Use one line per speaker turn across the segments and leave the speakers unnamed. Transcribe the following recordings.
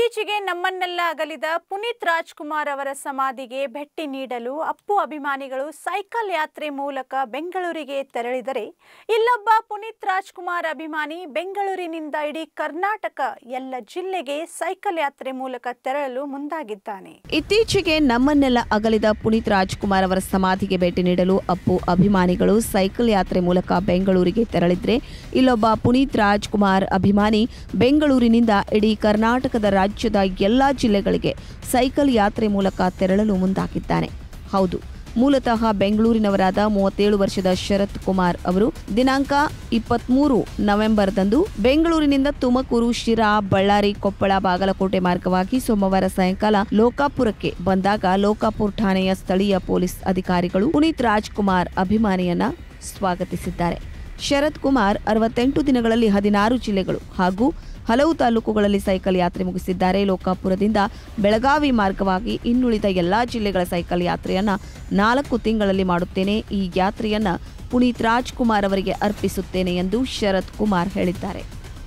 ಇತ್ತೀಚೆಗೆ ನಮ್ಮನ್ನೆಲ್ಲ ಅಗಲಿದ ಪುನೀತ್ ರಾಜ್ಕುಮಾರ್ ಅವರ ಸಮಾಧಿಗೆ ಭೇಟಿ ನೀಡಲು ಅಪ್ಪು ಅಭಿಮಾನಿಗಳು ಸೈಕಲ್ ಯಾತ್ರೆ ಮೂಲಕ ಬೆಂಗಳೂರಿಗೆ ತೆರಳಿದರೆ ಇಲ್ಲೊಬ್ಬ ಪುನೀತ್ ರಾಜ್ಕುಮಾರ್ ಅಭಿಮಾನಿ ಬೆಂಗಳೂರಿನಿಂದ ಇಡೀ ಕರ್ನಾಟಕ ಎಲ್ಲ ಜಿಲ್ಲೆಗೆ ಸೈಕಲ್ ಯಾತ್ರೆ ಮೂಲಕ ತೆರಳಲು ಮುಂದಾಗಿದ್ದಾನೆ
ಇತ್ತೀಚೆಗೆ ನಮ್ಮನ್ನೆಲ್ಲ ಅಗಲಿದ ಪುನೀತ್ ರಾಜ್ಕುಮಾರ್ ಅವರ ಸಮಾಧಿಗೆ ಭೇಟಿ ನೀಡಲು ಅಪ್ಪು ಅಭಿಮಾನಿಗಳು ಸೈಕಲ್ ಯಾತ್ರೆ ಮೂಲಕ ಬೆಂಗಳೂರಿಗೆ ತೆರಳಿದ್ರೆ ಇಲ್ಲೊಬ್ಬ ಪುನೀತ್ ರಾಜ್ಕುಮಾರ್ ಅಭಿಮಾನಿ ಬೆಂಗಳೂರಿನಿಂದ ಇಡೀ ಕರ್ನಾಟಕದ ರಾಜ್ಯದ ಎಲ್ಲಾ ಜಿಲ್ಲೆಗಳಿಗೆ ಸೈಕಲ್ ಯಾತ್ರೆ ಮೂಲಕ ತೆರಳಲು ಮುಂದಾಗಿದ್ದಾನೆ ಹೌದು ಮೂಲತಃ ಬೆಂಗಳೂರಿನವರಾದ ಮೂವತ್ತೇಳು ವರ್ಷದ ಶರತ್ ಕುಮಾರ್ ಅವರು ದಿನಾಂಕ ಇಪ್ಪತ್ಮೂರು ನವೆಂಬರ್ದಂದು ಬೆಂಗಳೂರಿನಿಂದ ತುಮಕೂರು ಶಿರಾ ಬಳ್ಳಾರಿ ಕೊಪ್ಪಳ ಬಾಗಲಕೋಟೆ ಮಾರ್ಗವಾಗಿ ಸೋಮವಾರ ಸಾಯಂಕಾಲ ಲೋಕಾಪುರಕ್ಕೆ ಬಂದಾಗ ಲೋಕಾಪುರ ಠಾಣೆಯ ಸ್ಥಳೀಯ ಪೊಲೀಸ್ ಅಧಿಕಾರಿಗಳು ಪುನೀತ್ ರಾಜ್ಕುಮಾರ್ ಅಭಿಮಾನಿಯನ್ನ ಸ್ವಾಗತಿಸಿದ್ದಾರೆ ಶರತ್ ಕುಮಾರ್ ಅರವತ್ತೆಂಟು ದಿನಗಳಲ್ಲಿ ಹದಿನಾರು ಜಿಲ್ಲೆಗಳು ಹಾಗೂ ಹಲವು ತಾಲೂಕುಗಳಲ್ಲಿ ಸೈಕಲ್ ಯಾತ್ರೆ ಮುಗಿಸಿದ್ದಾರೆ ಲೋಕಾಪುರದಿಂದ ಬೆಳಗಾವಿ ಮಾರ್ಗವಾಗಿ ಇನ್ನುಳಿದ ಎಲ್ಲಾ ಜಿಲ್ಲೆಗಳ ಸೈಕಲ್ ಯಾತ್ರೆಯನ್ನ ನಾಲ್ಕು ತಿಂಗಳಲ್ಲಿ ಮಾಡುತ್ತೇನೆ ಈ ಯಾತ್ರೆಯನ್ನ ಪುನೀತ್ ರಾಜ್ಕುಮಾರ್ ಅವರಿಗೆ ಅರ್ಪಿಸುತ್ತೇನೆ ಎಂದು ಶರತ್ ಕುಮಾರ್ ಹೇಳಿದ್ದಾರೆ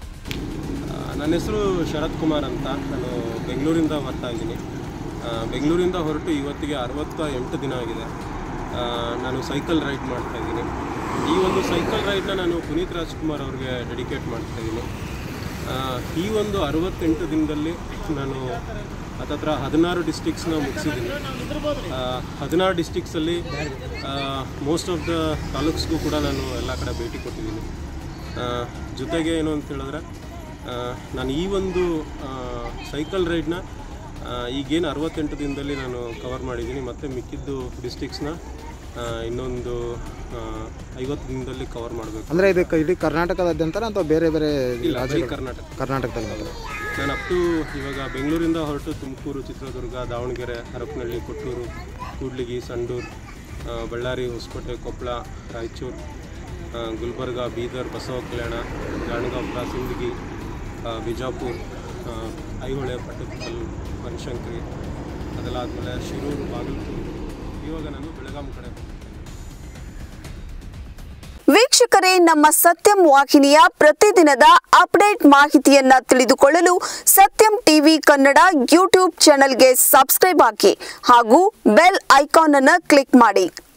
ಆ, ನನ್ನ ಹೆಸರು ಶರತ್ ಕುಮಾರ್ ಅಂತ ನಾನು ಬೆಂಗಳೂರಿಂದ ಬರ್ತಾ ಇದ್ದೀನಿ ಆ, ಬೆಂಗಳೂರಿಂದ ಹೊರಟು ಇವತ್ತಿಗೆ ಅರವತ್ತ ಎಂಟು ದಿನ ಆಗಿದೆ ಆ, ನಾನು ಸೈಕಲ್ ರೈಡ್ ಮಾಡ್ತಾ ಇದ್ದೀನಿ ಈ ಒಂದು ಸೈಕಲ್ ರೈಡ್ನ ನಾನು ಪುನೀತ್ ರಾಜ್ಕುಮಾರ್ ಅವ್ರಿಗೆ ಡೆಡಿಕೇಟ್ ಮಾಡ್ತಾ ಇದ್ದೀನಿ ಆ, ಈ ಒಂದು ಅರವತ್ತೆಂಟು ದಿನದಲ್ಲಿ ನಾನು ಹತ್ತತ್ರ ಹದಿನಾರು ಡಿಸ್ಟಿಕ್ಸ್ನ ಮುಗಿಸಿದ್ದೀನಿ ಹದಿನಾರು ಡಿಸ್ಟಿಕ್ಸಲ್ಲಿ ಮೋಸ್ಟ್ ಆಫ್ ದ ತಾಲೂಕ್ಸ್ಗೂ ಕೂಡ ನಾನು ಎಲ್ಲ ಕಡೆ ಭೇಟಿ ಕೊಟ್ಟಿದ್ದೀನಿ ಆ, ಜೊತೆಗೆ ಏನು ಅಂತ ಹೇಳಿದ್ರೆ ಆ, ನಾನು ಈ ಒಂದು ಸೈಕಲ್ ರೈಡ್ನ ಈಗೇನು ಅರವತ್ತೆಂಟು ದಿನದಲ್ಲಿ ನಾನು ಕವರ್ ಮಾಡಿದ್ದೀನಿ ಮತ್ತು ಮಿಕ್ಕಿದ್ದು ಡಿಸ್ಟಿಕ್ಸ್ನ ಇನ್ನೊಂದು ಐವತ್ತು ದಿನದಲ್ಲಿ ಕವರ್ ಮಾಡಬೇಕು
ಅಂದ್ರೆ ಇದು ಕ- ಇಡೀ ಕರ್ನಾಟಕದಾದ್ಯಂತ ಅಥವಾ ಬೇರೆ ಬೇರೆ
ಇಲ್ಲ ಬರೀ
ರಾಜ್ಯಗಳು
ಕರ್ನಾಟಕ
ಕರ್ನಾಟಕದಲ್ಲಿ ಮಾತ್ರ
ನಾನು ಅಪ್ ಟು ಇವಾಗ ಬೆಂಗಳೂರಿಂದ ಹೊರಟು ತುಮಕೂರು ಚಿತ್ರದುರ್ಗ ದಾವಣಗೆರೆ ಹರಪನಹಳ್ಳಿ ಕೊಟ್ಟೂರು ಕೂಡ್ಲಿಗಿ ಸಂಡೂರು ಆ, ಬಳ್ಳಾರಿ ಹೊಸಕೋಟೆ ಕೊಪ್ಪಳ ರಾಯಚೂರು ಆ, ಗುಲ್ಬರ್ಗ ಬೀದರ್ ಬಸವ ಕಲ್ಯಾಣ ಗಾಣಗಾಪುರ ಸಿಂದಗಿ ಆ, ಬಿಜಾಪುರ ಆ, ಐಹೊಳೆ ಪಟ್ಟದಕಲ್ ಬನಶಂಕರಿ ಅದೆಲ್ಲ ಆದಮೇಲೆ ಶಿರೂರು ಬಾಗಲಕೋಟೆ ಇವಾಗ ನಾನು ಬೆಳಗಾಂ ಕಡೆ ಹೋಗ್ತೀನಿ.
ವೀಕ್ಷಕರೇ ನಮ್ಮ ಸತ್ಯಂ ವಾಹಿನಿಯ ಪ್ರತಿದಿನದ ಅಪ್ಡೇಟ್ ಮಾಹಿತಿಯನ್ನ ತಿಳಿದುಕೊಳ್ಳಲು ಸತ್ಯಂ ಟಿವಿ ಕನ್ನಡ ಯೂಟ್ಯೂಬ್ ಚಾನೆಲ್ಗೆ ಸಬ್ಸ್ಕ್ರೈಬ್ ಹಾಕಿ ಹಾಗೂ ಬೆಲ್ ಐಕಾನ್ ಅನ್ನು ಕ್ಲಿಕ್ ಮಾಡಿ